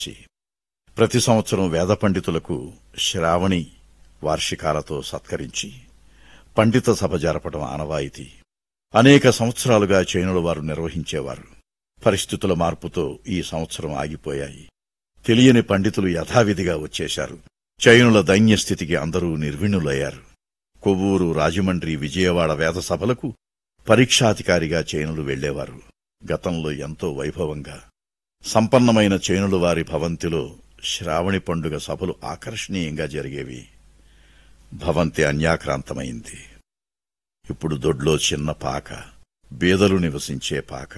ప్రతి సంవత్సరం వేద పండితులకు శ్రావణి వార్షికాలతో సత్కరించి పండిత సభ జరపడం ఆనవాయితీ అనేక సంవత్సరాలుగా చైనుల వారు నిర్వహించేవారు పరిస్థితుల మార్పుతో ఈ సంవత్సరం ఆగిపోయాయి తెలియని పండితులు యథావిధిగా వచ్చేశారు చైనుల దైన్యస్థితికి అందరూ నిర్విణులయ్యారు కొవ్వూరు రాజమండ్రి విజయవాడ వేద సభలకు పరీక్షాధికారిగా చైనులు వెళ్లేవారు గతంలో ఎంతో వైభవంగా సంపన్నమైన చైనుల వారి భవంతిలో శ్రావణి పండుగ సభలు ఆకర్షణీయంగా జరిగేవి భవంతి అన్యాక్రాంతమైంది ఇప్పుడు దొడ్లో చిన్న పాక బీదలు నివసించే పాక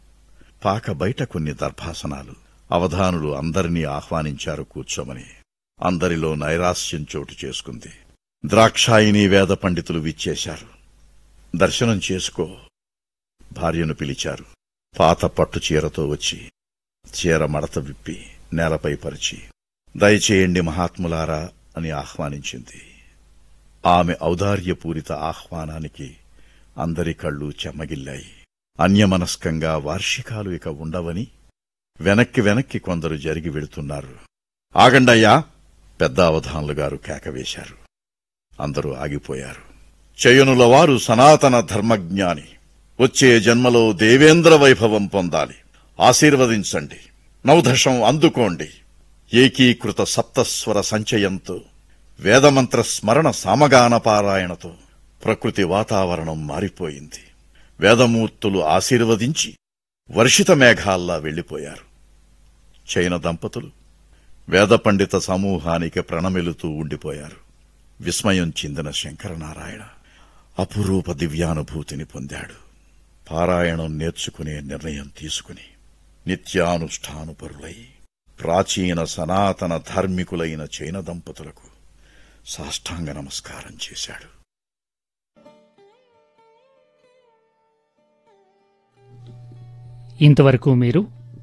పాక బయట కొన్ని దర్భాసనాలు అవధానులు అందరినీ ఆహ్వానించారు కూర్చోమని అందరిలో నైరాస్యం చోటు చేసుకుంది ద్రాక్షాయిని వేద పండితులు విచ్చేశారు దర్శనం చేసుకో భార్యను పిలిచారు పాత పట్టు చీరతో వచ్చి చీర మడత విప్పి నేలపై పరిచి దయచేయండి మహాత్ములారా అని ఆహ్వానించింది ఆమె ఔదార్యపూరిత ఆహ్వానానికి అందరి కళ్ళు చెమ్మగిల్లాయి అన్యమనస్కంగా వార్షికాలు ఇక ఉండవని వెనక్కి వెనక్కి కొందరు జరిగి వెళుతున్నారు ఆగండయ్యా పెద్ద అవధానులు గారు కేకవేశారు అందరూ ఆగిపోయారు చయనుల వారు సనాతన ధర్మజ్ఞాని వచ్చే జన్మలో దేవేంద్ర వైభవం పొందాలి ఆశీర్వదించండి నవదశం అందుకోండి ఏకీకృత సప్తస్వర సంచయంతో వేదమంత్ర స్మరణ సామగాన పారాయణతో ప్రకృతి వాతావరణం మారిపోయింది వేదమూర్తులు ఆశీర్వదించి వర్షిత మేఘాల్లా వెళ్లిపోయారు చైన దంపతులు వేద పండిత సమూహానికి ప్రణమిలుతూ ఉండిపోయారు విస్మయం చెందిన శంకరనారాయణ అపురూప దివ్యానుభూతిని పొందాడు పారాయణం నేర్చుకునే నిర్ణయం తీసుకుని నిత్యానుష్ఠానుపరులై ప్రాచీన సనాతన ధార్మికులైన చైన దంపతులకు సాష్టాంగ నమస్కారం చేశాడు ఇంతవరకు మీరు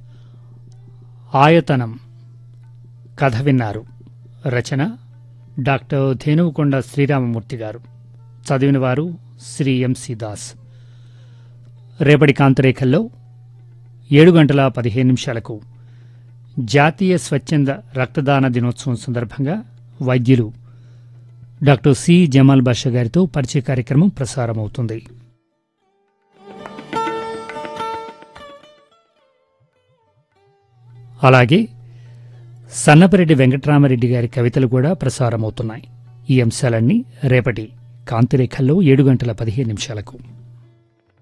ఆయతనం కథ విన్నారు రచన డాక్టర్ ధేనువుకొండ శ్రీరామమూర్తి గారు చదివిన వారు శ్రీ ఎంసి దాస్ రేపటి కాంతరేఖల్లో ఏడు గంటల పదిహేను నిమిషాలకు జాతీయ స్వచ్ఛంద రక్తదాన దినోత్సవం సందర్భంగా వైద్యులు డాక్టర్ సి జమాల్ బాషా గారితో పరిచయ కార్యక్రమం ప్రసారమవుతుంది అలాగే సన్నపరెడ్డి వెంకటరామరెడ్డి గారి కవితలు కూడా ప్రసారమవుతున్నాయి ఈ అంశాలన్నీ రేపటి కాంతిరేఖల్లో ఏడు గంటల పదిహేను నిమిషాలకు